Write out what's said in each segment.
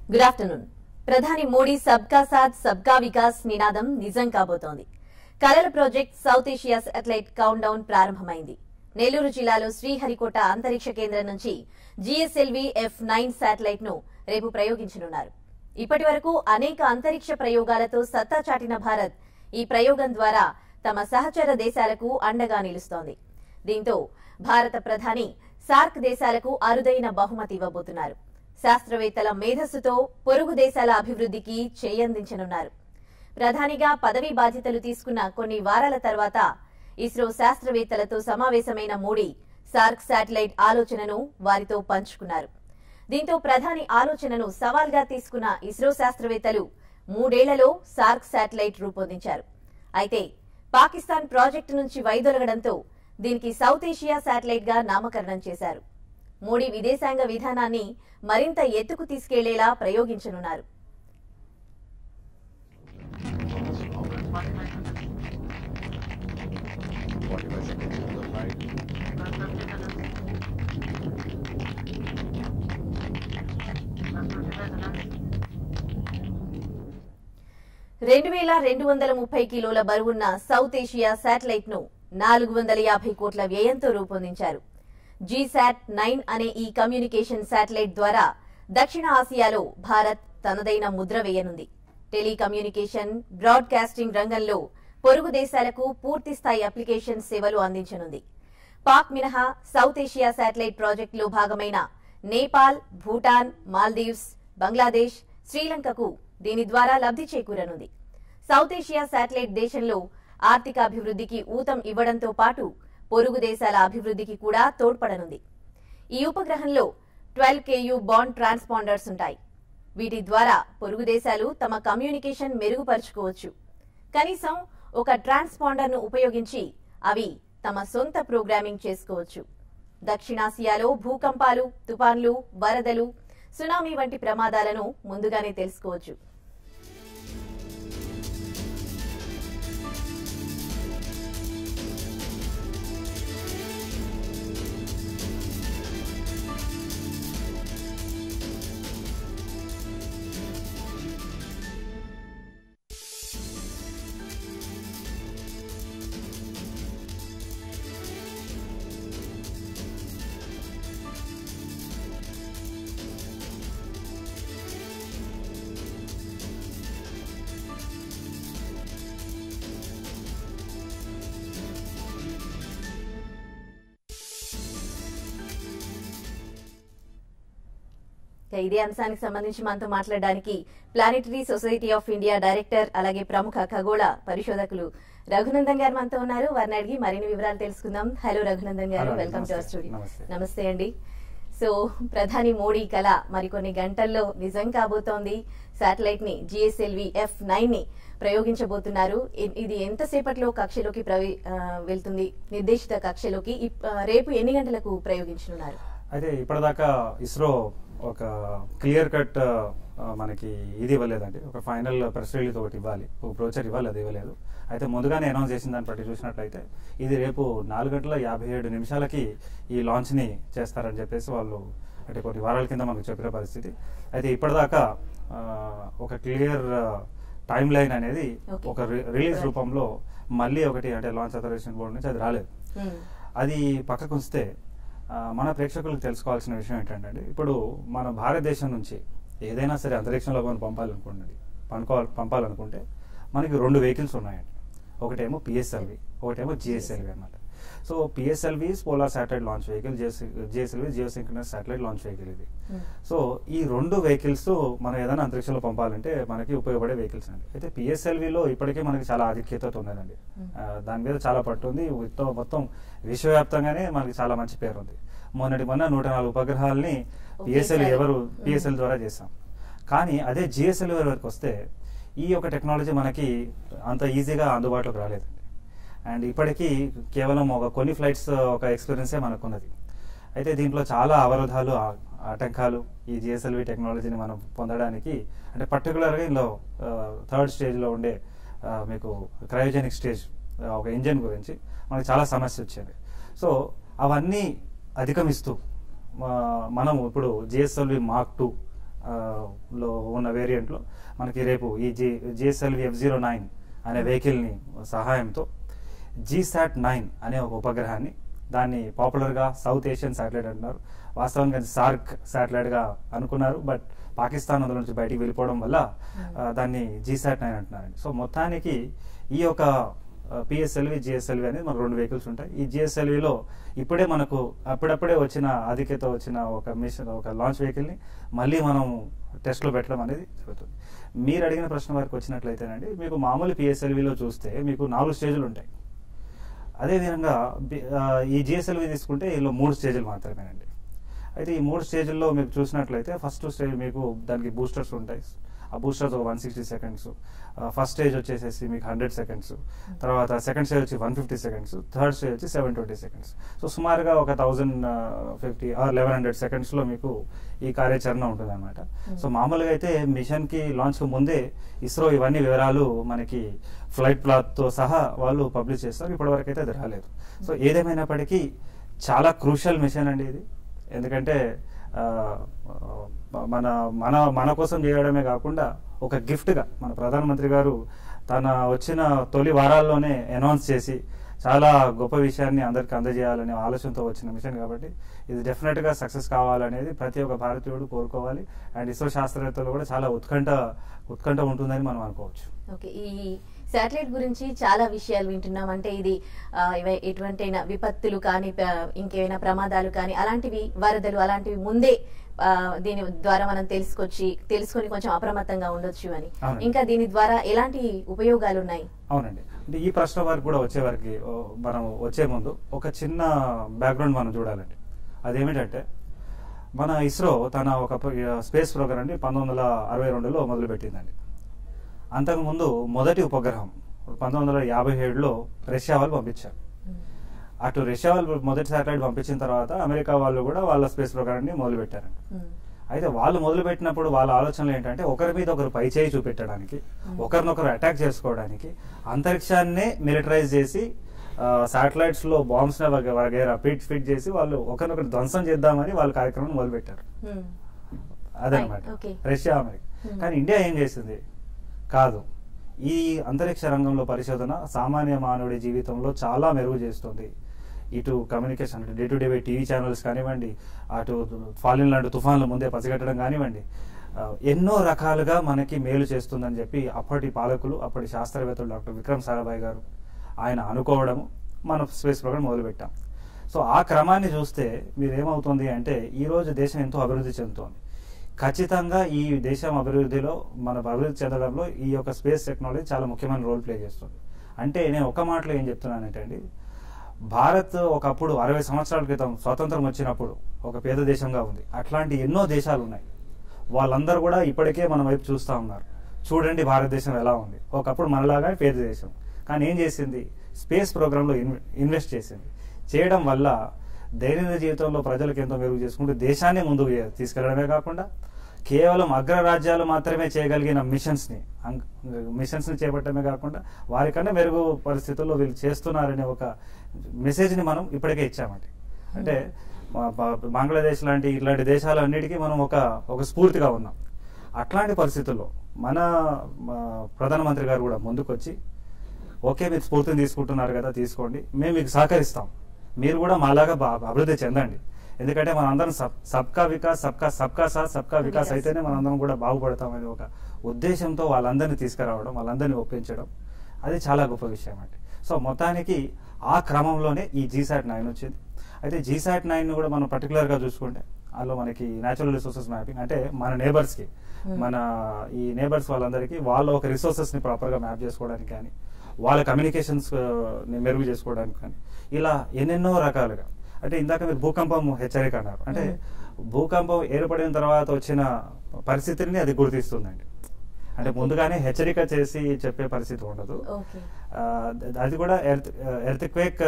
Good afternoon ప్రధాని మోడీ సబ్కా సాథ్ సబ్కా వికాస్ నినాదం నిజం కాబోతోంది కలల project south Asia satellite count down ప్రారంభమైంది నెల్లూరు జిల్లాలో శ్రీహరికోట అంతరిక్ష కేంద్రం నుంచి జీఎస్ఎల్వి ఎఫ్ నైన్ శాటిలైట్ ను రేపు ప్రయోగించనున్నారు ఇప్పటి వరకు అనేక అంతరిక్ష ప్రయోగాలతో సత్తా చాటిన భారత్ ఈ ప్రయోగం ద్వారా తమ సహచర దేశాలకు అండగా నిలుస్తోంది దీంతో భారత ప్రధాని సార్క్ దేశాలకు అరుదైన బహుమతి ఇవ్వబోతున్నారు శాస్త్రవేత్తల మేధస్సుతో పొరుగు దేశాల అభివృద్ధికి చేయందించనున్నారు ప్రధానిగా పదవీ బాధ్యతలు తీసుకున్న కొన్ని వారాల తర్వాత ఇస్రో శాస్త్రవేత్తలతో సమావేశమైన మోడీ సార్క్ శాటిలైట్ ఆలోచనను వారితో పంచుకున్నారు దీంతో ప్రధాని ఆలోచనను సవాల్గా తీసుకున్న ఇస్రో శాస్త్రవేత్తలు మూడేళ్లలో సార్క్ శాటిలైట్ రూపొందించారు అయితే పాకిస్తాన్ ప్రాజెక్టు నుంచి వైదొలగడంతో దీనికి సౌత్ ఏషియా శాటిలైట్ గా నామకరణం చేశారు మోడీ విదేశాంగ విధానాన్ని మరింత ఎత్తుకు తీసుకెళ్లేలా ప్రయోగించనున్నారు రెండు వేల రెండు వందల ముప్పై కిలోల బరువున్న సౌత్ ఏషియా శాటిలైట్ ను నాలుగు వందల యాభై కోట్ల వ్యయంతో రూపొందించారు జీశాట్ నైన్ అనే ఈ కమ్యూనికేషన్ శాటిలైట్ ద్వారా దక్షిణ ఆసియాలో భారత్ తనదైన ముద్ర వేయనుంది టెలికమ్యూనికేషన్ బ్రాడ్కాస్టింగ్ రంగంలో పొరుగు దేశాలకు పూర్తి స్థాయి అప్లికేషన్ సేవలు అందించనుంది పాక్ మినహా సౌత్ ఏషియా శాటిలైట్ ప్రాజెక్టులో భాగమైన నేపాల్ భూటాన్ మాల్దీవ్స్ బంగ్లాదేశ్ శ్రీలంకకు దీని ద్వారా లబ్ధి చేకూరనుంది సౌత్ ఏషియా శాటిలైట్ దేశంలో ఆర్థిక అభివృద్ధికి ఊతం ఇవ్వడంతో పాటు పొరుగు దేశాల అభివృద్ధికి కూడా తోడ్పడనుంది ఈ ఉపగ్రహంలో ట్వెల్వ్ కేయూ బాండ్ ట్రాన్స్పాండర్స్ ఉంటాయి వీటి ద్వారా పొరుగు దేశాలు తమ కమ్యూనికేషన్ మెరుగుపరుచుకోవచ్చు కనీసం ఒక ట్రాన్స్పాండర్ ను ఉపయోగించి అవి తమ సొంత ప్రోగ్రామింగ్ చేసుకోవచ్చు దక్షిణాసియాలో భూకంపాలు తుఫాన్లు వరదలు సునామీ వంటి ప్రమాదాలను ముందుగానే తెలుసుకోవచ్చు ఇక ఇదే అంశానికి సంబంధించి మనతో మాట్లాడడానికి planetary society of India director అలాగే ప్రముఖ ఖగోళ పరిశోధకులు రఘునందన్ గారు మనతో ఉన్నారు వారిని అడిగి మరిన్ని వివరాలు తెలుసుకుందాం హలో రఘునందన్ గారు హలో, వెల్కమ్ టు అవర్ నమస్తే. స్టూడియో నమస్తే. నమస్తే అండి సో ప్రధాని మోడీ కళ మరికొన్ని గంటల్లో నిజం కాబోతోంది శాటిలైట్ ని జిఎస్ఎల్వి ఎఫ్ నైన్ ని ప్రయోగించబోతున్నారు ఇ- ఇది ఎంతసేపట్లో కక్షలోకి ప్రవే ఆ, వెళ్తుంది నిర్దేశిత కక్షలోకి ఇప్- ఆ, రేపు ఎన్ని గంటలకు ప్రయోగించనున్నారు అయితే ఇప్పటిదాకా ఇస్రో ఒక క్లియర్ కట్ మనకి ఇది ఇవ్వలేదండి ఒక ఫైనల్ ప్రెస్ రిలీజ్ ఒకటి ఇవ్వాలి ఒక బ్రోచర్ ఇవ్వాలి అది ఇవ్వలేదు అయితే ముందుగానే అనౌన్స్ చేసిన దాన్ని బట్టి చూసినట్లయితే ఇది రేపు నాలుగు గంటల యాభై ఏడు నిమిషాలకి ఈ లాంచ్ ని చేస్తారని చెప్పేసి వాళ్ళు అంటే కొన్ని వారాల కింద మనకు చెప్పిన పరిస్థితి అయితే ఇప్పటిదాకా ఆ, ఒక క్లియర్ టైం లైన్ అనేది Okay. ఒక రిలీజ్ Right. రూపంలో మళ్ళీ ఒకటి అంటే లాంచ్ అథరైజేషన్ బోర్డు నుంచి అది రాలేదు Hmm. అది పక్కకు ఉంచితే ఆ, మన ప్రేక్షకులకు తెలుసుకోవాల్సిన విషయం ఏంటంటే ఇప్పుడు మన భారతదేశం నుంచి ఏదైనా సరే అంతరిక్షంలో మనం పంపాలనుకోండి పండుకోవాలి పంపాలనుకుంటే మనకి రెండు వెహికల్స్ ఉన్నాయండి ఒకటేమో పిఎస్ఎల్వి ఒకటేమో జిఎస్ఎల్వి అన్నమాట so PSLV polar satellite launch vehicle GSLV geo synchronous satellite launch vehicle ఇది Hmm. సో ఈ రెండు వెహికల్స్ మనం ఏదైనా అంతరిక్షంలో పంపాలంటే మనకి ఉపయోగపడే వెహికల్స్ అండి అయితే పిఎస్ఎల్విలో ఇప్పటికే మనకి చాలా ఆధిక్యత ఉన్నదండి Hmm. ఆ, దాని మీద చాలా పట్టు ఉంది మొత్తం మొత్తం విశ్వవ్యాప్తంగానే మనకి చాలా మంచి పేరు ఉంది మొన్నటి మొన్న నూట నాలుగు ఉపగ్రహాలని పిఎస్ఎల్ ఒకేసారి. ఎవరు Hmm. పిఎస్ఎల్ ద్వారా చేసాం కానీ అదే జిఎస్ఎల్ వరకు వస్తే ఈ యొక్క టెక్నాలజీ మనకి అంత ఈజీగా అందుబాటులోకి రాలేదండి అండ్ ఇప్పటికీ కేవలం ఒక కొన్ని ఫ్లైట్స్ ఒక ఎక్స్పీరియన్సే మనకున్నది అయితే దీంట్లో చాలా అవరోధాలు ఆ- ఆటంకాలు ఈ జిఎస్ఎల్వి టెక్నాలజీని మనం పొందడానికి అంటే పర్టికులర్గా ఇందులో థర్డ్ స్టేజ్లో ఉండే ఆ, మీకు క్రయోజెనిక్ స్టేజ్ ఒక ఇంజన్ గురించి మనకి చాలా సమస్య వచ్చింది సో అవన్నీ అధిగమిస్తూ ఆ, మనం ఇప్పుడు జిఎస్ఎల్వి మార్క్ టూ ఆ, లో ఉన్న వేరియంట్లో మనకి రేపు ఈ G GSLV F zero nine అనే వెహికల్ని సహాయంతో జీసాట్ నైన్ అనే ఒక ఉపగ్రహాన్ని దాన్ని పాపులర్గా సౌత్ ఏషియన్ శాటిలైట్ అంటున్నారు వాస్తవంగా సార్క్ శాటిలైట్గా అనుకున్నారు బట్ పాకిస్తాన్ అందులో నుంచి బయటికి వెళ్ళిపోవడం వల్ల ఆ, దాన్ని జీసాట్ నైన్ అంటున్నారండి సో మొత్తానికి ఈ యొక్క పిఎస్ఎల్వి జిఎస్ఎల్వి అనేది మనకు రెండు వెహికల్స్ ఉంటాయి ఈ జిఎస్ఎల్విలో ఇప్పుడే మనకు అప్పుడప్పుడే వచ్చిన ఆధిక్యత వచ్చిన ఒక మిషన్ ఒక లాంచ్ వెహికల్ని మళ్ళీ మనం టెస్ట్లో పెట్టడం అనేది జరుగుతుంది మీరు అడిగిన ప్రశ్న వరకు వచ్చినట్లయితేనండి మీకు మామూలు పిఎస్ఎల్విలో చూస్తే మీకు నాలుగు స్టేజ్లు ఉంటాయి అదేవిధంగా బి- ఆ, ఈ జిఎస్ఎల్వి తీసుకుంటే ఇందులో మూడు స్టేజ్లు మాత్రమేనండి అయితే ఈ మూడు స్టేజ్ల్లో మీకు చూసినట్లయితే ఫస్ట్ స్టేజ్ మీకు దానికి బూస్టర్స్ ఉంటాయి ఆ బూస్టర్స్ ఒక one sixty seconds first stage వచ్చేసేసి మీకు హండ్రెడ్ సెకండ్స్ తర్వాత సెకండ్ స్టేజ్ వచ్చి one fifty seconds third stage వచ్చి సెవెన్ ట్వంటీ సెకండ్స్ సో సుమారుగా ఒక thousand fifty or eleven hundred సెకండ్స్లో మీకు ఈ కార్యాచరణ ఉంటుంది అనమాట సో మామూలుగా అయితే మిషన్కి లాంచ్కి ముందే ఇస్రో ఇవన్నీ వివరాలు మనకి ఫ్లైట్ ప్లాత్తో సహా వాళ్ళు పబ్లిష్ చేస్తారు ఇప్పటివరకు అయితే అది రాలేదు సో ఏదేమైనప్పటికీ చాలా క్రూషియల్ మిషన్ అండి ఇది ఎందుకంటే ఆ, మన మన మన కోసం చేయడమే కాకుండా ఒక గిఫ్ట్గా మన ప్రధానమంత్రి గారు తన వచ్చిన తొలి వారాల్లోనే అనౌన్స్ చేసి చాలా గొప్ప విషయాన్ని అందరికి అందజేయాలనే ఆలోచనతో వచ్చిన మిషన్ కాబట్టి ఇది డెఫినెట్గా సక్సెస్ కావాలనేది ప్రతి ఒక్క భారతీయుడు కోరుకోవాలి అండ్ ఇస్రో శాస్త్రవేత్తలు కూడా చాలా ఉత్కంఠ ఉత్కంఠ ఉంటుందని మనం అనుకోవచ్చు ఓకే ఈ శాటిలైట్ గురించి చాలా విషయాలు వింటున్నాం అంటే ఇది ఆ, ఇవ- ఎటువంటైనా విపత్తులు కానీ ప- ఇంకేమైనా ప్రమాదాలు కానీ అలాంటివి వరదలు అలాంటివి ముందే ఆ, దీని ద్వారా మనం తెలుసుకొచ్చి తెలుసుకొని కొంచెం అప్రమత్తంగా ఉండొచ్చు అని అవునండి. ఇంకా దీని ద్వారా ఎలాంటి ఉపయోగాలు ఉన్నాయి అవునండి అంటే ఈ ప్రశ్న వారికి కూడా వచ్చే వారికి ఓ, మనం వచ్చే ముందు ఒక చిన్న బ్యాక్గ్రౌండ్ మనం చూడాలండి అదేమిటంటే మన ఇస్రో తన ఒక ప్ర- స్పేస్ ప్రోగ్రామ్ అండి పంతొమ్మిది వందల అరవై రెండులో మొదలుపెట్టిందండి అంతకుముందు మొదటి ఉపగ్రహం పంతొమ్మిది వందల యాభై ఏడులో రష్యా వాళ్ళు పంపించారు అటు రష్యా వాళ్ళు మొదటి శాటిలైట్ పంపించిన తర్వాత అమెరికా వాళ్ళు కూడా వాళ్ళ స్పేస్ ప్రోగ్రామ్ని మొదలుపెట్టారండి ఉమ్. అయితే వాళ్ళు మొదలు పెట్టినప్పుడు వాళ్ళ ఆలోచనలు ఏంటంటే ఒకరి మీద ఒకరు పై చేయి చూపెట్టడానికి ఒకరినొకరు అటాక్ చేసుకోవడానికి అంతరిక్షాన్నే మిలిటరైజ్ చేసి సాటిలైట్స్ లో బాంబ్స్ వగేరా ఫిట్ ఫిట్ చేసి వాళ్ళు ఒకరినొకరు ధ్వంసం చేద్దామని వాళ్ళ కార్యక్రమం మొదలు పెట్టారు ఉమ్. అదనమాట Right, okay. Russia America Hmm. కానీ ఇండియా ఏం చేసింది కాదు ఈ అంతరిక్ష రంగంలో పరిశోధన సామాన్య మానవుడి జీవితంలో చాలా మెరుగు చేస్తుంది ఇటు communication day to day TV channels కానివ్వండి అటు ఫాలిన్ లాంటి తుఫాన్లు ముందే పసిగట్టడం కానివ్వండి ఆ, ఎన్నో రకాలుగా మనకి మేలు చేస్తుందని చెప్పి అప్పటి పాలకులు అప్పటి శాస్త్రవేత్తలు డాక్టర్ విక్రమ్ సారాభాయ్ గారు ఆయన అనుకోవడము మన స్పేస్ ప్రోగ్రామ్ మొదలుపెట్టాం సో ఆ క్రమాన్ని చూస్తే మీరు ఏమవుతుంది అంటే ఈ రోజు దేశం ఎంతో అభివృద్ధి చెందుతోంది ఖచ్చితంగా ఈ దేశం అభివృద్ధిలో మన అభివృద్ధి చెందడంలో ఈ యొక్క స్పేస్ టెక్నాలజీ చాలా ముఖ్యమైన రోల్ ప్లే చేస్తుంది అంటే నేను ఒక మాటలో ఏం చెప్తున్నానంటే అండి భారత్ ఒకప్పుడు అరవై సంవత్సరాల క్రితం స్వాతంత్రం వచ్చినప్పుడు ఒక పేద దేశంగా ఉంది అట్లాంటి ఎన్నో దేశాలు ఉన్నాయి వాళ్ళందరూ కూడా ఇప్పటికే మన వైపు చూస్తూ ఉన్నారు చూడండి భారతదేశం ఎలా ఉంది ఒకప్పుడు మనలాగా పేద దేశం కానీ ఏం చేసింది స్పేస్ ప్రోగ్రాంలో ఇన్వె ఇన్వెస్ట్ చేసింది చేయడం వల్ల దైనందిన జీవితంలో ప్రజలకు ఎంతో మెరుగు చేసుకుంటూ దేశాన్ని ముందుకు ఏ- తీసుకెళ్లడమే కాకుండా కేవలం అగ్రరాజ్యాలు మాత్రమే చేయగలిగిన మిషన్స్ని మిషన్స్ని చేపట్టడమే కాకుండా వారికన్నా మెరుగు పరిస్థితుల్లో వీళ్ళు చేస్తున్నారనే ఒక మెసేజ్ని మనం ఇప్పటికే ఇచ్చామండి అంటే మా- బా- బంగ్లాదేశ్ లాంటి ఇలాంటి దేశాలన్నిటికీ మనం ఒక ఒక స్ఫూర్తిగా ఉన్నాం అట్లాంటి పరిస్థితుల్లో మన మా ప్రధానమంత్రి గారు కూడా ముందుకొచ్చి ఓకే మీరు స్ఫూర్తిని తీసుకుంటున్నారు కదా తీసుకోండి మేము మీకు సహకరిస్తాం మీరు కూడా మాలాగా బా- అభివృద్ధి చెందండి ఎందుకంటే మనందరం సబ్ సబ్కా వికాస్ సబ్కా సబ్కా సాత్ సబ్కా వికాస్ అయితేనే మనందరం కూడా బాగుపడతామని ఒక ఉద్దేశంతో వాళ్ళందరినీ తీసుకురావడం వాళ్ళందరినీ ఒప్పించడం అది చాలా గొప్ప విషయం అండి సో మొత్తానికి ఆ క్రమంలోనే ఈ జీసాట్ నైన్ వచ్చింది అయితే జీసాట్ నైన్ కూడా మనం పర్టికులర్గా చూసుకుంటే అందులో మనకి న్యాచురల్ రిసోర్సెస్ మ్యాపింగ్ అంటే మన నేబర్స్కి మన ఈ నేబర్స్ వాళ్ళందరికీ వాళ్ళ ఒక రిసోర్సెస్ని ప్రాపర్గా మ్యాప్ చేసుకోవడానికి కానీ వాళ్ళ కమ్యూనికేషన్స్ ని మెరుగు చేసుకోవడానికి కానీ ఇలా ఎన్నెన్నో రకాలుగా అంటే ఇందాక మీరు భూకంపం హెచ్చరిక అన్నారు అంటే భూకంపం ఏర్పడిన తర్వాత వచ్చిన పరిస్థితిని అది గుర్తిస్తుందండి అంటే ముందుగానే హెచ్చరిక చేసి చెప్పే పరిస్థితి ఉండదు ఓకే ఆ, అది కూడా earth earth quake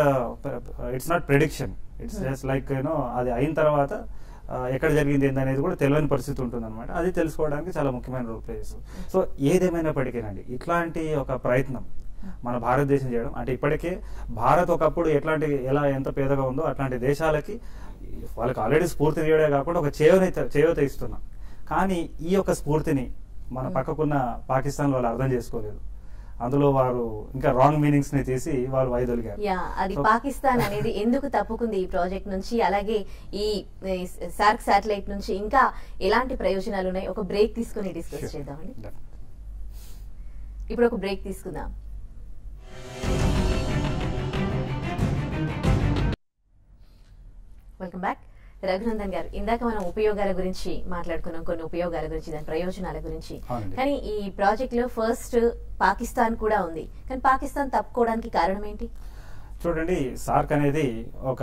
it's not prediction it's Hmm. Just like you know అది అయిన తర్వాత ఆ, ఎక్కడ జరిగింది ఏంది అనేది కూడా తెలియని పరిస్థితి ఉంటుంది అనమాట అది తెలుసుకోవడానికి చాలా ముఖ్యమైన రోల్ ప్లే చేస్తుంది సో ఏదేమైనప్పటికీనండి ఇట్లాంటి ఒక ప్రయత్నం మన భారతదేశం చేయడం అంటే ఇప్పటికే భారత్ ఒకప్పుడు ఎట్లాంటి ఎలా ఎంత పేదగా ఉందో అట్లాంటి దేశాలకి వాళ్ళకి ఆల్రెడీ స్ఫూర్తి తీయడే కాకుండా ఒక చేయూత చేయూత ఇస్తున్నాం కానీ ఈ యొక్క స్ఫూర్తిని మన Hmm. పక్కకున్న పాకిస్తాన్ వాళ్ళు అర్థం చేసుకోలేదు అందులో వారు ఇంకా రాంగ్ మీనింగ్స్ ని తీసి వాళ్ళు వైదొలిగారు యా అది So- పాకిస్తాన్ అనేది ఎందుకు తప్పుకుంది ఈ ప్రాజెక్ట్ నుంచి అలాగే ఈ సార్క్ శాటిలైట్ నుంచి ఇంకా ఎలాంటి ప్రయోజనాలు ఉన్నాయి ఒక బ్రేక్ తీసుకుని డిస్కస్ Sure. చేద్దామండి Done. ఇప్పుడు ఒక బ్రేక్ తీసుకుందాం వెల్కమ్ బ్యాక్ రఘునందన్ గారు ఇందాక మనం ఉపయోగాల గురించి మాట్లాడుకున్నాం కొన్ని ఉపయోగాల గురించి దాని ప్రయోజనాల గురించి అవునండి. కానీ ఈ ప్రాజెక్ట్ లో ఫస్ట్ పాకిస్తాన్ కూడా ఉంది కానీ పాకిస్తాన్ తప్పుకోవడానికి కారణం ఏంటి చూడండి సార్క్ అనేది ఒక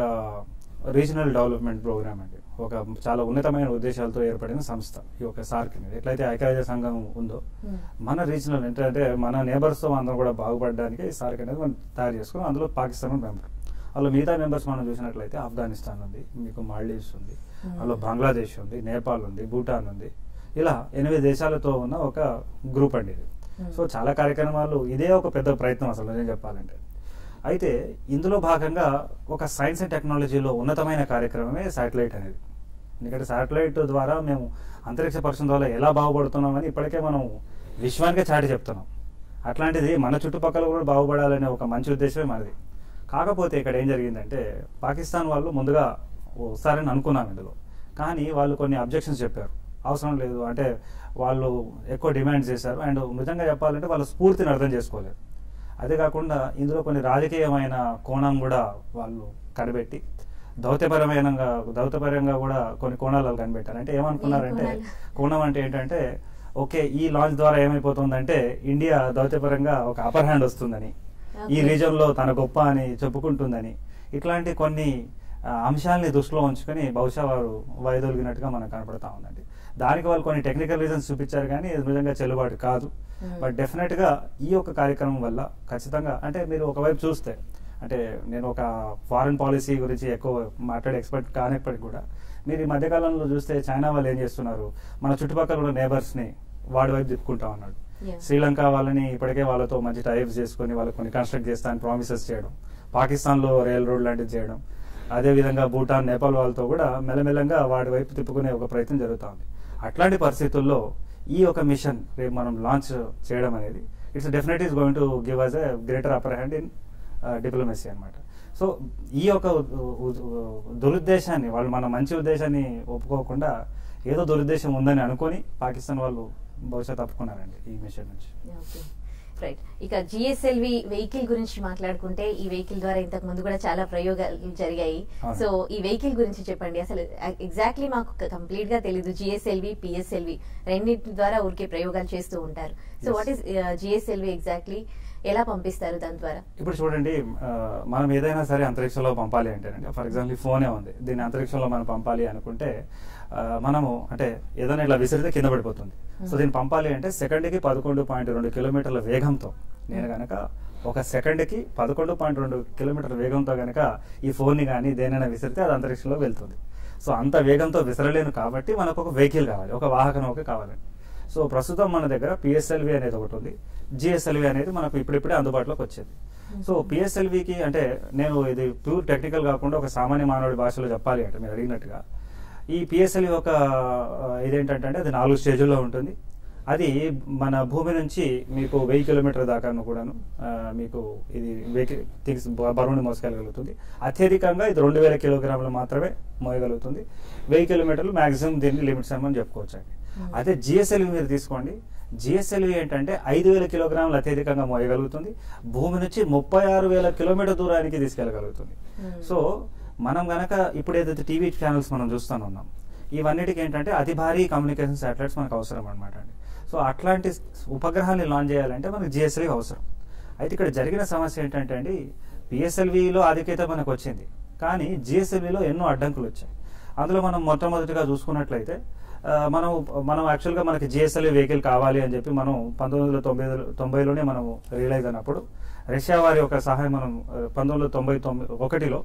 రీజనల్ డెవలప్మెంట్ ప్రోగ్రామ్ అండి ఒక చాలా ఉన్నతమైన ఉద్దేశాలతో ఏర్పడిన సంస్థ ఈ యొక్క సార్క్ అనేది ఎట్లయితే ఐక్యరాజ్య సంఘం ఉందో Hmm. మన రీజనల్ ఏంటంటే మన నేబర్స్ తో అందరం కూడా బాగుపడడానికి ఈ సార్క్ అనేది మనం తయారు చేసుకున్నాం అందులో పాకిస్తాన్ మెంబర్ అందులో మిగతా మెంబర్స్ మనం చూసినట్లయితే ఆఫ్ఘనిస్తాన్ ఉంది మీకు మాల్డీవ్స్ ఉంది Hmm. అందులో బంగ్లాదేశ్ ఉంది నేపాల్ ఉంది భూటాన్ ఉంది ఇలా ఎనిమిది దేశాలతో ఉన్న ఒక గ్రూప్ అండి ఇది Hmm. సో చాలా కార్యక్రమాలు ఇదే ఒక పెద్ద ప్రయత్నం అసలు నేను చెప్పాలంటే అయితే ఇందులో భాగంగా ఒక సైన్స్ అండ్ టెక్నాలజీలో ఉన్నతమైన కార్యక్రమమే శాటిలైట్ అనేది ఎందుకంటే శాటిలైట్ ద్వారా మేము అంతరిక్ష పరిశ్రమ ద్వారా ఎలా బాగుపడుతున్నామని ఇప్పటికే మనం విశ్వానికే చాటి చెప్తున్నాం అట్లాంటిది మన చుట్టుపక్కల కూడా బాగుపడాలనే ఒక మంచి ఉద్దేశమే మనది కాకపోతే ఇక్కడ ఏం జరిగిందంటే పాకిస్తాన్ వాళ్ళు ముందుగా వస్తారని అనుకున్నాం ఇందులో కానీ వాళ్ళు కొన్ని అబ్జెక్షన్స్ చెప్పారు అవసరం లేదు అంటే వాళ్ళు ఎక్కువ డిమాండ్ చేశారు అండ్ నిజంగా చెప్పాలంటే వాళ్ళ స్ఫూర్తిని అర్థం చేసుకోలేదు అదే కాకుండా ఇందులో కొన్ని రాజకీయమైన కోణం కూడా వాళ్ళు కనిపెట్టి దౌత్యపరమైన దౌత్యపరంగా కూడా కొన్ని కోణాలు వాళ్ళు కనిపెట్టారు అంటే ఏమనుకున్నారంటే ఏం కోణాలు? కోణం అంటే ఏంటంటే ఓకే ఈ లాంచ్ ద్వారా ఏమైపోతుందంటే ఇండియా దౌత్యపరంగా ఒక అపర్ హ్యాండ్ వస్తుందని ఈ Okay. రీజన్ లో తన గొప్ప అని చెప్పుకుంటుందని ఇట్లాంటి కొన్ని ఆ, అంశాలని దృష్టిలో ఉంచుకొని బహుశా వారు వైదొలిగినట్టుగా మనకు కనపడతా ఉందండి దానికి వాళ్ళు కొన్ని టెక్నికల్ రీజన్స్ చూపించారు కానీ ఇది నిజంగా చెల్లుబాటు కాదు Hmm. బట్ డెఫినెట్ గా ఈ యొక్క కార్యక్రమం వల్ల ఖచ్చితంగా అంటే మీరు ఒకవైపు చూస్తే అంటే నేను ఒక ఫారెన్ పాలసీ గురించి ఎక్కువ మాట్లాడే ఎక్స్పర్ట్ కానప్పటికీ కూడా మీరు ఈ మధ్యకాలంలో చూస్తే చైనా వాళ్ళు ఏం చేస్తున్నారు మన చుట్టుపక్కల ఉన్న నేబర్స్ ని వాడి వైపు తిప్పుకుంటా ఉన్నాడు Yeah. శ్రీలంక వాళ్ళని ఇప్పటికే వాళ్ళతో మంచి టైప్స్ చేసుకొని వాళ్ళకి కొన్ని కన్స్ట్రక్ట్ చేస్తానని ప్రామిసెస్ చేయడం పాకిస్తాన్ లో రైల్ రోడ్ లాంటిది చేయడం అదే విధంగా భూటాన్ నేపాల్ వాళ్ళతో కూడా మెల్లమెల్లంగా వాడి వైపు తిప్పుకునే ఒక ప్రయత్నం జరుగుతా ఉంది అట్లాంటి పరిస్థితుల్లో ఈ ఒక మిషన్ రేపు మనం లాంచ్ చేయడం అనేది it's definite is going to give us a greater upper hand in diplomacy అన్నమాట సో ఈ యొక్క ఉ- ఉ- ఉ- దురుద్దేశాన్ని వాళ్ళు మన మంచి ఉద్దేశాన్ని ఒప్పుకోకుండా ఏదో దురుద్దేశం ఉందని అనుకొని పాకిస్తాన్ వాళ్ళు బహుశా తప్పుకున్నారండి ఈ మిషన్ నుంచి ఓకే రైట్ ఇక జిఎస్ఎల్వి వెహికల్ గురించి మాట్లాడుకుంటే ఈ వెహికల్ ద్వారా ఇంతకు ముందు కూడా చాలా ప్రయోగాలు జరిగాయి అవును. సో ఈ వెహికల్ గురించి చెప్పండి అసలు ఎగ్జాక్ట్లీ మాకు కంప్లీట్ గా తెలియదు జిఎస్ఎల్వి పిఎస్ఎల్వి రెండింటి ద్వారా ఊరికే ప్రయోగాలు చేస్తూ ఉంటారు so Yes. What is GSLV exactly ఎలా పంపిస్తారు దాని ద్వారా ఇప్పుడు చూడండి ఆ, మనం ఏదైనా సరే అంతరిక్షంలో పంపాలి అంటేనండి ఫర్ ఎగ్జాంపుల్ ఫోనే ఉంది దీన్ని అంతరిక్షంలో మనం పంపాలి అనుకుంటే ఆ, మనము అంటే ఏదైనా ఇలా విసిరితే కింద పడిపోతుంది సో దీన్ని పంపాలి అంటే సెకండ్కి పదకొండు పాయింట్ రెండు కిలోమీటర్ల వేగంతో నేను గనక ఒక సెకండ్కి పదకొండు పాయింట్ రెండు కిలోమీటర్ల వేగంతో గనక ఈ ఫోన్ని కానీ దేనైనా విసిరితే అది అంతరిక్షంలో వెళ్తుంది సో అంత వేగంతో విసరలేను కాబట్టి మనకు ఒక వెహికల్ కావాలి ఒక వాహనం ఒక కావాలండి సో ప్రస్తుతం మన దగ్గర పిఎస్ఎల్వి అనేది ఒకటి ఉంది జిఎస్ఎల్వి అనేది మనకు ఇప్పుడిప్పుడే అందుబాటులోకి వచ్చేది సో పిఎస్ఎల్వికి అంటే నేను ఇది ప్యూర్ టెక్నికల్ కాకుండా ఒక సామాన్య మానవుడి భాషలో చెప్పాలి అంటే మీరు అడిగినట్టుగా ఈ పిఎస్ఎల్వి ఒక ఆ, ఇదేంటంటే అది నాలుగు స్టేజ్ల్లో ఉంటుంది అది మన భూమి నుంచి మీకు వెయ్యి కిలోమీటర్ దాకాను కూడాను ఆ, మీకు ఇది వెహికల్ థింగ్స్ బరువుని మోసుకెళ్ళగలుగుతుంది అత్యధికంగా ఇది రెండు వేల కిలోగ్రాములు మాత్రమే మోయగలుగుతుంది వెయ్యి కిలోమీటర్లు మాక్సిమం దీన్ని లిమిట్స్ అని చెప్పుకోవచ్చు అండి Hmm. అదే జిఎస్ఎల్వి మీరు తీసుకోండి జిఎస్ఎల్వి ఏంటంటే ఐదు వేల కిలోగ్రాములు అత్యధికంగా మోయగలుగుతుంది భూమి నుంచి ముప్పై ఆరు వేల కిలోమీటర్ దూరానికి తీసుకెళ్ళగలుగుతుంది Hmm. సో మనం గనక ఇప్పుడు ఏదైతే టీవీ ఛానల్స్ మనం చూస్తాను ఉన్నాం ఇవన్నిటికి ఏంటంటే అతి భారీ కమ్యూనికేషన్ శాటిలైట్స్ మనకు అవసరం అనమాట అండి సో అట్లాంటి ఉపగ్రహాన్ని లాంచ్ చేయాలంటే మనకు జిఎస్ఎల్వి అవసరం అయితే ఇక్కడ జరిగిన సమస్య ఏంటంటే అండి పిఎస్ఎల్విలో ఆధిక్యత మనకు వచ్చింది కానీ జిఎస్ఎల్విలో ఎన్నో అడ్డంకులు వచ్చాయి అందులో మనం మొట్టమొదటిగా చూసుకున్నట్లయితే ఆ, మనం మనం యాక్చువల్గా మనకి జిఎస్ఎల్వి వెహికల్ కావాలి అని చెప్పి మనం పంతొమ్మిది వందల తొంభై తొంభైలోనే మనం రియలైజ్ అయినప్పుడు రష్యా వారి యొక్క సహాయం మనం ఆ, పంతొమ్మిది వందల తొంభై తొమ్మిది ఒకటిలో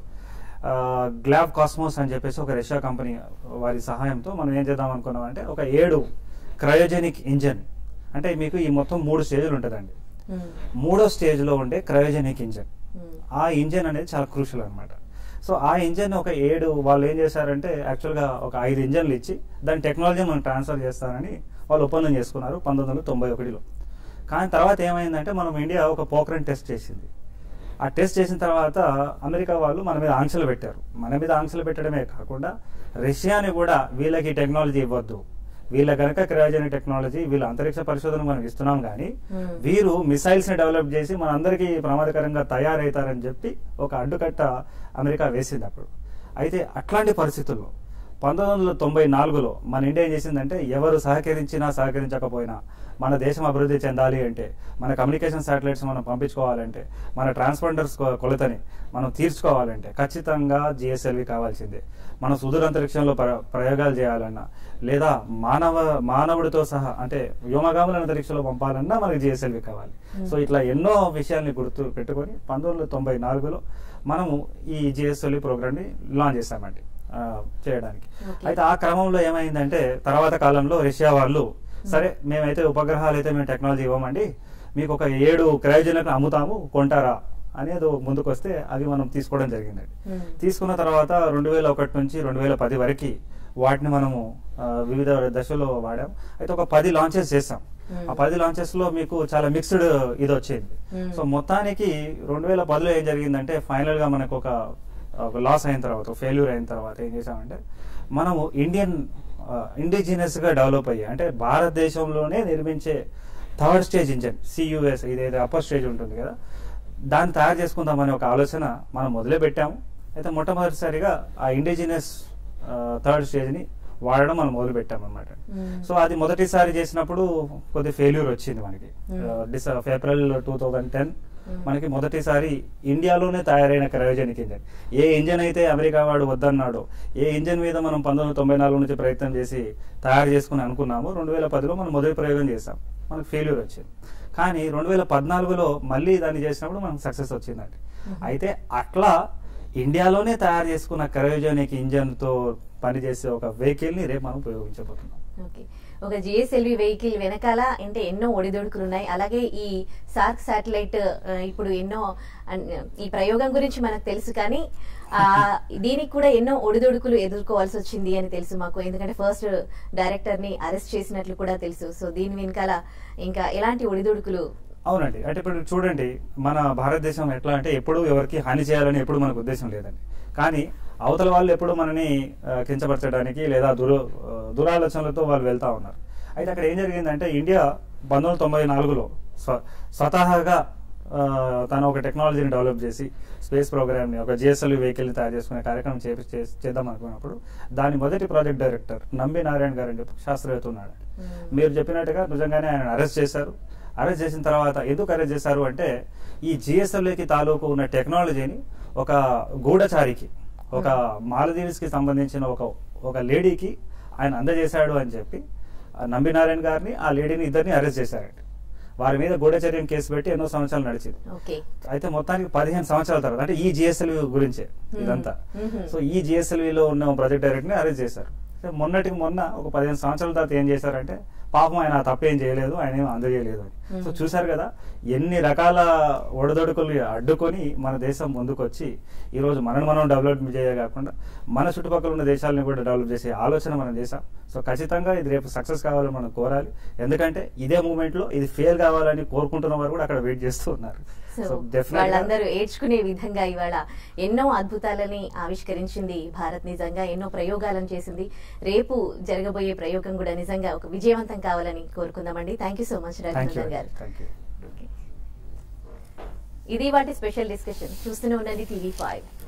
గ్లాబ్ కాస్మోస్ అని చెప్పేసి ఒక రష్యా కంపెనీ వారి సహాయంతో మనం ఏం చేద్దాం అనుకున్నాం అంటే ఒక ఏడు క్రయోజెనిక్ ఇంజన్ అంటే మీకు ఈ మొత్తం మూడు స్టేజ్లు ఉంటుందండి Hmm. మూడో స్టేజ్లో ఉండే క్రయోజెనిక్ ఇంజన్ Hmm. ఆ ఇంజన్ అనేది చాలా క్రూషల్ అనమాట సో ఆ ఇంజన్ ఒక ఏడు వాళ్ళు ఏం చేశారంటే యాక్చువల్గా ఒక ఐదు ఇంజన్లు ఇచ్చి దాని టెక్నాలజీ మనం ట్రాన్స్ఫర్ చేస్తానని వాళ్ళు ఒప్పందం చేసుకున్నారు పంతొమ్మిది వందల తొంభై ఒకటిలో కానీ తర్వాత ఏమైందంటే మనం ఇండియా ఒక పోక్రన్ టెస్ట్ చేసింది ఆ టెస్ట్ చేసిన తర్వాత అమెరికా వాళ్ళు మన మీద ఆంక్షలు పెట్టారు మన మీద ఆంక్షలు పెట్టడమే కాకుండా రష్యాని కూడా వీళ్ళకి టెక్నాలజీ ఇవ్వద్దు వీళ్ళ కనుక క్రయోజనిక్ టెక్నాలజీ వీళ్ళ అంతరిక్ష పరిశోధన మనం ఇస్తున్నాం కానీ Hmm. వీరు మిసైల్స్ ని డెవలప్ చేసి మన అందరికీ ప్రమాదకరంగా తయారవుతారని చెప్పి ఒక అడ్డుకట్ట అమెరికా వేసింది అప్పుడు అయితే అట్లాంటి పరిస్థితుల్లో పంతొమ్మిది వందల తొంభై నాలుగులో మన ఇండియా ఏం చేసిందంటే ఎవరు సహకరించినా సహకరించకపోయినా మన దేశం అభివృద్ధి చెందాలి అంటే మన కమ్యూనికేషన్ శాటిలైట్స్ మనం పంపించుకోవాలంటే మన ట్రాన్స్పాండర్స్ కొ- కొలతని మనం తీర్చుకోవాలంటే ఖచ్చితంగా జిఎస్ఎల్వి కావాల్సిందే మన సుదూర అంతరిక్షంలో ప్ర- ప్రయోగాలు చేయాలన్నా లేదా మానవ మానవుడితో సహా అంటే వ్యోమగాముల అంతరిక్షంలో పంపాలన్నా మనకి జిఎస్ఎల్వి కావాలి సో ఇట్లా ఎన్నో విషయాల్ని గుర్తు పెట్టుకొని పంతొమ్మిది వందల తొంభై నాలుగులో మనము ఈ జిఎస్ఎల్వి ప్రోగ్రామ్ని లాంచ్ చేశామండి ఆ, చేయడానికి Okay. అయితే ఆ క్రమంలో ఏమైందంటే తర్వాత కాలంలో రష్యా వాళ్ళు సరే మేమైతే ఉపగ్రహాలు అయితే మేము టెక్నాలజీ ఇవ్వమండి మీకు ఒక ఏడు క్రయోజనకు అమ్ముతాము కొంటారా అనేది ముందుకు వస్తే అవి మనం తీసుకోవడం జరిగిందండి Hmm. తీసుకున్న తర్వాత రెండు వేల ఒకటి నుంచి రెండు వేల పది వరకు వాటిని మనము ఆ, వివిధ దశలో వాడాం అయితే ఒక పది లాంచెస్ చేసాం Hmm. ఆ పది లాంచెస్ లో మీకు చాలా మిక్స్డ్ ఇది వచ్చింది Hmm. సో మొత్తానికి రెండు వేల పదిలో ఏం జరిగిందంటే ఫైనల్ గా మనకు ఒక ఒక లాస్ అయిన తర్వాత ఫెయిల్యూర్ అయిన తర్వాత ఏం చేసామంటే మనము ఇండియన్ ఇండిజినియస్ గా డెవలప్ అయ్యి అంటే భారతదేశంలోనే నిర్మించే థర్డ్ స్టేజ్ ఇంజన్ సియుఎస్ ఇదైతే అప్పర్ స్టేజ్ ఉంటుంది కదా దాన్ని తయారు చేసుకుందామనే ఒక ఆలోచన మనం మొదలే పెట్టాము అయితే మొట్టమొదటిసారిగా ఆ ఇండిజినియస్ థర్డ్ స్టేజ్ని వాడడం మనం మొదలు పెట్టాం అనమాట Hmm. సో అది మొదటిసారి చేసినప్పుడు కొద్ది ఫెయిల్యూర్ వచ్చింది మనకి Hmm. డిస్ April two thousand ten Hmm. మనకి మొదటిసారి ఇండియాలోనే తయారైన క్రయోజనిక్ ఇంజన్ ఏ ఇంజన్ అయితే అమెరికా వాడు వద్దన్నాడో ఏ ఇంజన్ మీద మనం పంతొమ్మిది వందల తొంభై నాలుగు నుంచి ప్రయత్నం చేసి తయారు చేసుకుని అనుకున్నాము రెండు వేల పదిలో మనం మొదటి ప్రయోగం చేసాం మనకు ఫెయిల్యూర్ వచ్చింది కానీ రెండు వేల పద్నాలుగులో మళ్ళీ దాన్ని చేసినప్పుడు మనకు సక్సెస్ వచ్చిందండి అయితే అట్లా ఇండియాలోనే తయారు చేసుకున్న క్రయోజనిక్ ఇంజన్ తో పనిచేసే ఒక వెహికల్ ని రేపు మనం ఉపయోగించబోతున్నాం ఓకే ఒక జిఎస్ఎల్వి వెహికల్ వెనకాల అంటే ఎన్నో ఒడిదొడుకులు ఉన్నాయి అలాగే ఈ సార్క్ శాటిలైట్ ఆ, ఇప్పుడు ఎన్నో అన్- ఈ ప్రయోగం గురించి మనకు తెలుసు కానీ ఆ దీనికి కూడా ఎన్నో ఒడిదొడుకులు ఎదుర్కోవాల్సి వచ్చింది అని తెలుసు మాకు ఎందుకంటే ఫస్ట్ డైరెక్టర్ ని అరెస్ట్ చేసినట్లు కూడా తెలుసు సో దీని వెనకాల ఇంకా ఎలాంటి ఒడిదొడుకులు అవునండి అంటే ఇప్పుడు చూడండి మన భారతదేశం ఎట్లా అంటే ఎప్పుడు ఎవరికి హాని చేయాలని ఎప్పుడు మనకు ఉద్దేశం లేదండి కానీ అవతల వాళ్ళు ఎప్పుడు మనని ఆ, కించపరచడానికి లేదా దుర ఆ, దురాలోచనలతో వాళ్ళు వెళ్తా ఉన్నారు అయితే అక్కడ ఏం జరిగిందంటే ఇండియా పంతొమ్మిది వందల తొంభై నాలుగులో స్వ స్వతహాగా ఆ, తను ఒక టెక్నాలజీని డెవలప్ చేసి స్పేస్ ప్రోగ్రామ్ని ఒక జిఎస్ఎల్ వెహికల్ని తయారు చేసుకునే కార్యక్రమం చేపి చే- చేద్దాం అనుకున్నప్పుడు దాని మొదటి ప్రాజెక్ట్ డైరెక్టర్ నంబి నారాయణ గారు అని చెప్పి శాస్త్రవేత్త ఉన్నాడు మ్మ్. మీరు చెప్పినట్టుగా నిజంగానే ఆయన అరెస్ట్ చేశారు అరెస్ట్ చేసిన తర్వాత ఎందుకు అరెస్ట్ చేశారు అంటే ఈ జిఎస్ఎల్ఏకి తాలూకు ఉన్న టెక్నాలజీని ఒక గూఢచారికి ఒక మాలదీవ్స్ కి సంబంధించిన ఒక ఒక లేడీకి ఆయన అందజేశాడు అని చెప్పి ఆ నంబినారాయణ గారిని ఆ లేడీని ఇద్దరిని అరెస్ట్ చేశారండి వారి మీద గూఢచర్యం కేసు పెట్టి ఎన్నో సంవత్సరాలు నడిచింది ఓకే అయితే మొత్తానికి పదిహేను సంవత్సరాల తర్వాత అంటే ఈ జిఎస్ఎల్వి గురించే ఇదంతా మ్మ్. సో ఈ జిఎస్ఎల్విలో ఉన్న ప్రాజెక్ట్ డైరెక్టర్ ని అరెస్ట్ చేశారు సో మొన్నటికి మొన్న ఒక పదిహేను సంవత్సరాల తర్వాత ఏం చేశారంటే పాపం ఆయన ఆ తప్పేం చేయలేదు ఆయన ఏం అందజేయలేదు అని సో మ్మ్. చూశారు కదా ఎన్ని రకాల ఒడదొడుకులు అడ్డుకొని మన దేశం ముందుకొచ్చి ఈ రోజు మనను మనం డెవలప్ చేయే కాకుండా మన చుట్టుపక్కల ఉన్న దేశాలను కూడా డెవలప్ చేసే ఆలోచన మనం చేసాం సో ఖచ్చితంగా ఇది రేపు సక్సెస్ కావాలని మనం కోరాలి ఎందుకంటే ఇదే మూమెంట్ లో ఇది ఫెయిల్ కావాలని కోరుకుంటున్న వారు కూడా అక్కడ వెయిట్ చేస్తూ ఉన్నారు సో సో డెఫినెట్ వాళ్ళందరూ ఏడ్చుకునే విధంగా ఇవాళ ఎన్నో అద్భుతాలని ఆవిష్కరించింది భారత్ నిజంగా ఎన్నో ప్రయోగాలను చేసింది రేపు జరగబోయే ప్రయోగం కూడా నిజంగా ఒక విజయవంతం కావాలని కోరుకుందామండి thank you so much thank you Raghunandan garu thank you ఇది వాటి స్పెషల్ డిస్కషన్ చూస్తూనే ఉండండి టీవీ ఫైవ్